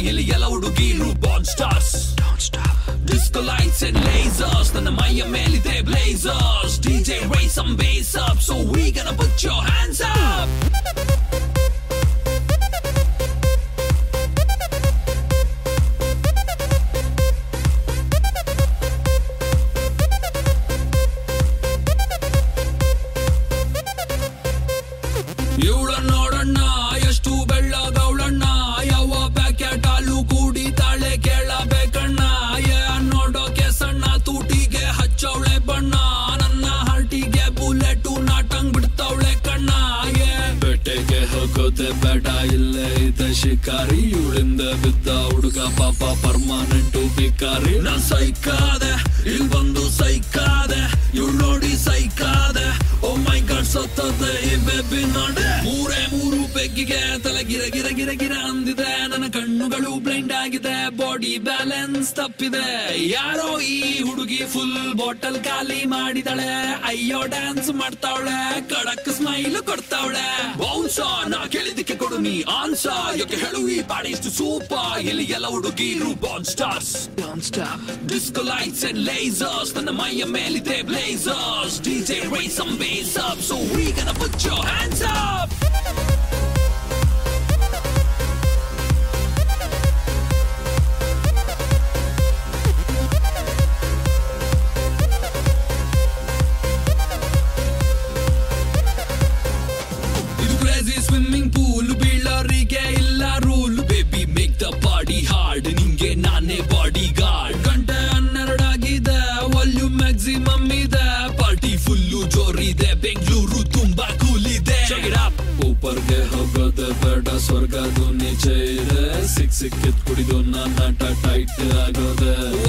ಇಲ್ಲಿ ಎಲ್ಲ ಹುಡುಗಿರು ಬಾನ್ stars Disco lights and lasers ನನ್ನ ಮೈಯ ಮೇಲಿದೆ blazers DJ raise some bass up so we gonna put your hands up ಇವಳ ನೋಡಣ್ಣ ಎಷ್ಟು ಬೆಳ್ಳಗವಳಣ್ಣ ಯಾವ ಪ್ಯಾಕೆಟ್ ಹಾಲು ಕುಡಿತಾಳೆ ಕೇಳಬೇಕಣ್ಣ ಏ ನೋಡೋಕೆ ಸಣ್ಣ ತೂಟಿಗೆ ಹಚ್ಚವಳೆ ಬಣ್ಣ ನನ್ನ ಹರ್ಟಿಗೆ ಬುಲೆಟ್ ನಾಟಂಗ್ ಬಿಡ್ತವಳೆ ಕಣ್ಣ ಏ ಬೆಟ್ಟೆಗೆ ಹೋಗೋದೆ ಬೇಡ ಇಲ್ಲೇ ಇದೆ ಶಿಕಾರಿ ಇವಳಿಂದ ಬಿದ್ದ ಹುಡುಗ ಪಾಪ ಪರ್ಮನೆಂಟು ಬಿಕಾರಿ ನಾ ಸೈಕಾದೆ ಇಲ್ ಬಂದು ಸೈಕಾದೆ ಇವಳು ನೋಡಿ ಸೈಕಾದೆ ಓ ಮೈ ಗಾಡ್ ಸತ್ತದೆ ಈ ಬೇಬಿ ನೋಡೆ ಮೂರೇ ಮೂರು ಬೆಗ್ಗಿಗೆ ತಲೆ ಗಿರ ಗಿರ ಗಿರ ಗಿರ ಅಂದಿದೆ ನನ್ನ ಕಣ್ಣುಗಳು ಬ್ಲೈಂಡ್ ಆಗಿದೆ ಬಾಡಿ ಬ್ಯಾಲೆನ್ಸ್ ತಪ್ಪಿದೆ ಯಾರೋ ಈ ಹುಡುಗಿ ಫುಲ್ ಬಾಟಲ್ ಖಾಲಿ ಮಾಡಿದಳೆ ಅಯ್ಯೋ ಡ್ಯಾನ್ಸ್ ಮಾಡ್ತಾವಳೆ ಕಡಕ್ ಸ್ಮೈಲ್ ಕೊಡ್ತಾವಳೆ ಬೌನ್ಸ ನಾ ಕೇಳಿದಕ್ಕೆ ಕೊಡು ನೀ ಆನ್ಸ ಯಾಕೆ ಹೇಳು ಈ ಬಾಡಿ ಇಷ್ಟು ಸೂಪ ಇಲ್ಲಿ ಎಲ್ಲ ಹುಡುಗಿರು ಬಾನ್ stars disco lights and lasers ನನ್ನ ಮೈಯ ಮೇಲಿದೆ blazers DJ raise some bass up so we gonna put your hands up ಇದು ಕ್ರೇಜಿ ಸ್ವಿಮ್ಮಿಂಗ್ ಪೂಲ್ ಬೀಳರಿಗೆ ಇಲ್ಲ rule baby make the body hard ನಿಂಗೆ ನಾನೇ ಬಾಡಿ ಗಾರ್ಡ್ ಗಂಟೆ ಹನ್ನೆರಡಾಗಿದೆ ವಾಲ್ಯೂಮ್ ಮ್ಯಾಕ್ಸಿಮಮ್ ಇದೆ ಪಾರ್ಟಿ ಫುಲ್ಲು ಜೋರಿದೆ ಬೆಂಗಳೂರು ತುಂಬಾ ಕೂಲ್ ಇದೆ ಊಪರ್ಗೆ ಹೋಗೋದು ಬೇಡ ಸ್ವರ್ಗದು ನಿಜ ಇದೆ ಸಿಕ್ ಸಿಕ್ಕಿದ್ ಕುಡಿದು ನನ್ನ ಟೈಟ್ ಆಗೋದೆ